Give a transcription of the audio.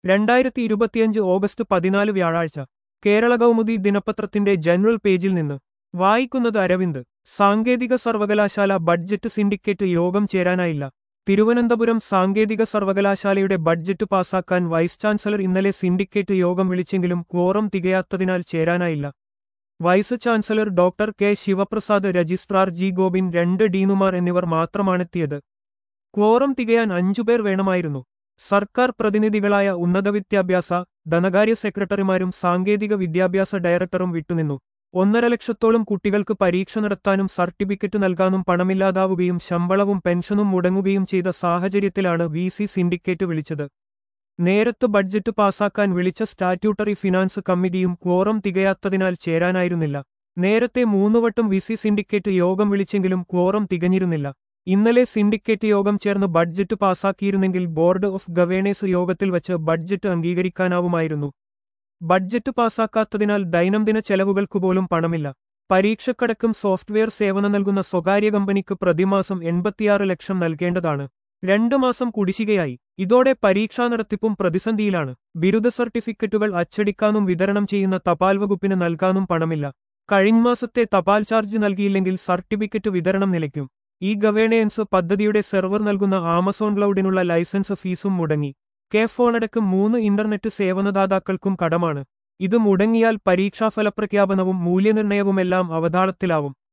രണ്ടായിരത്തി ഇരുപത്തിയഞ്ച് ഓഗസ്റ്റ് പതിനാല് വ്യാഴാഴ്ച കേരള കൗമുദി ദിനപത്രത്തിന്റെ ജനറൽ പേജിൽ നിന്ന് വായിക്കുന്നത് അരവിന്ദ് സാങ്കേതിക സർവകലാശാല ബഡ്ജറ്റ് സിൻഡിക്കേറ്റ് യോഗം ചേരാനായില്ല തിരുവനന്തപുരം സാങ്കേതിക സർവകലാശാലയുടെ ബഡ്ജറ്റ് പാസാക്കാൻ വൈസ് ചാൻസലർ ഇന്നലെ സിൻഡിക്കേറ്റ് യോഗം വിളിച്ചെങ്കിലും ക്വോറം തികയാത്തതിനാൽ ചേരാനായില്ല vice chancellor doctor K Sivaprasad registrar G Gopin രണ്ട് ഡീനുമാർ എന്നിവർ മാത്രമാണെത്തിയത് ക്വോറം തികയാൻ അഞ്ചുപേർ വേണമായിരുന്നു സർക്കാർ പ്രതിനിധികളായ ഉന്നത വിദ്യാഭ്യാസ ധനകാര്യ സെക്രട്ടറിമാരും സാങ്കേതിക വിദ്യാഭ്യാസ ഡയറക്ടറും വിട്ടുനിന്നു ഒന്നര ലക്ഷത്തോളം കുട്ടികൾക്ക് പരീക്ഷ നടത്താനും സർട്ടിഫിക്കറ്റ് നൽകാനും പണമില്ലാതാവുകയും ശമ്പളവും പെൻഷനും മുടങ്ങുകയും ചെയ്ത സാഹചര്യത്തിലാണ് വി സി സിൻഡിക്കേറ്റ് വിളിച്ചത് നേരത്ത് ബഡ്ജറ്റ് പാസാക്കാൻ വിളിച്ച സ്റ്റാറ്റ്യൂട്ടറി ഫിനാൻസ് കമ്മിറ്റിയും ക്വോറം തികയാത്തതിനാൽ ചേരാനായിരുന്നില്ല നേരത്തെ മൂന്നുവട്ടം വി സി സിൻഡിക്കേറ്റ് യോഗം വിളിച്ചെങ്കിലും ക്വോറം തികഞ്ഞിരുന്നില്ല ഇന്നലെ സിൻഡിക്കേറ്റ് യോഗം ചേർന്ന് ബഡ്ജറ്റ് പാസാക്കിയിരുന്നെങ്കിൽ ബോർഡ് ഓഫ് ഗവേണേഴ്സ് യോഗത്തിൽ വച്ച് ബഡ്ജറ്റ് അംഗീകരിക്കാനാവുമായിരുന്നു ബഡ്ജറ്റ് പാസാക്കാത്തതിനാൽ ദൈനംദിന ചെലവുകൾക്കുപോലും പണമില്ല പരീക്ഷക്കടക്കം സോഫ്റ്റ്വെയർ സേവനം നൽകുന്ന സ്വകാര്യ കമ്പനിക്ക് പ്രതിമാസം എൺപത്തിയാറ് ലക്ഷം നൽകേണ്ടതാണ് രണ്ടു മാസം കുടിശ്ശികയായി ഇതോടെ പരീക്ഷാ നടത്തിപ്പും പ്രതിസന്ധിയിലാണ് ബിരുദ സർട്ടിഫിക്കറ്റുകൾ അച്ചടിക്കാനും വിതരണം ചെയ്യുന്ന തപാൽ വകുപ്പിന് നൽകാനും പണമില്ല കഴിഞ്ഞ മാസത്തെ തപാൽ ചാർജ് നൽകിയില്ലെങ്കിൽ സർട്ടിഫിക്കറ്റ് വിതരണം നിലയ്ക്കും ഈ ഗവേണൻസ് പദ്ധതിയുടെ സെർവർ നൽകുന്ന ആമസോൺ ക്ലൗഡിനുള്ള ലൈസൻസ് ഫീസും മുടങ്ങി കെ ഫോണടക്കം മൂന്ന് ഇന്റർനെറ്റ് സേവനദാതാക്കൾക്കും കടമാണ് ഇത് മുടങ്ങിയാൽ പരീക്ഷാഫല പ്രഖ്യാപനവും മൂല്യനിർണ്ണയവുമെല്ലാം അവതാളത്തിലാവും